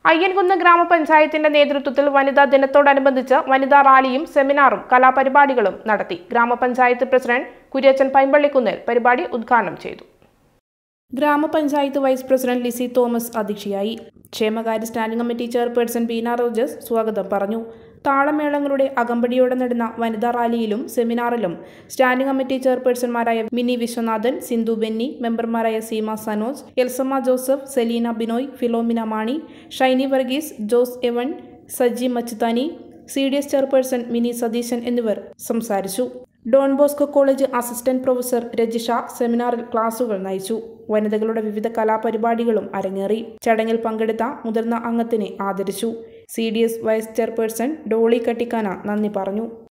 അയ്യൻകുന്ന് ഗ്രാമപഞ്ചായത്തിന്റെ നേതൃത്വത്തിൽ വനിതാ ദിനത്തോടനുബന്ധിച്ച് വനിതാ റാലിയും സെമിനാറും കലാപരിപാടികളും നടത്തി ഗ്രാമപഞ്ചായത്ത് പ്രസിഡന്റ് കുര്യച്ചൻ പൈമ്പള്ളിക്കുന്നേൽ പരിപാടി ഉദ്ഘാടനം ചെയ്തു ഗ്രാമപഞ്ചായത്ത് വൈസ് പ്രസിഡന്റ് ലിസി തോമസ് അധ്യക്ഷയായി ക്ഷേമകാര്യ standing committee chairperson Beena Rojas സ്വാഗതം പറഞ്ഞു താളമേളങ്ങളുടെ അകമ്പടിയോടെ നടന്ന വനിതാ റാലിയിലും സെമിനാറിലും സ്റ്റാൻഡിംഗ് കമ്മിറ്റി ചെയർപേഴ്സൺമാരായ മിനി വിശ്വനാഥൻ സിന്ധു ബെന്നി മെമ്പർമാരായ Seema Sanoj Elsamma Joseph Selina Binoy Philomina Mani Shiny Varghese Jose Evan Saji Machuthani C D S chairperson Mini Satheesan എന്നിവർ സംസാരിച്ചു Don Bosco college assistant professor Rejisha സെമിനാറിൽ ക്ലാസുകൾ നയിച്ചു വനിതകളുടെ വിവിധ കലാപരിപാടികളും അരങ്ങേറി ചടങ്ങിൽ പങ്കെടുത്ത മുതിർന്ന അംഗത്തിനെ ആദരിച്ചു C D S vice chairperson Dolly Kattikana നന്ദി പറഞ്ഞു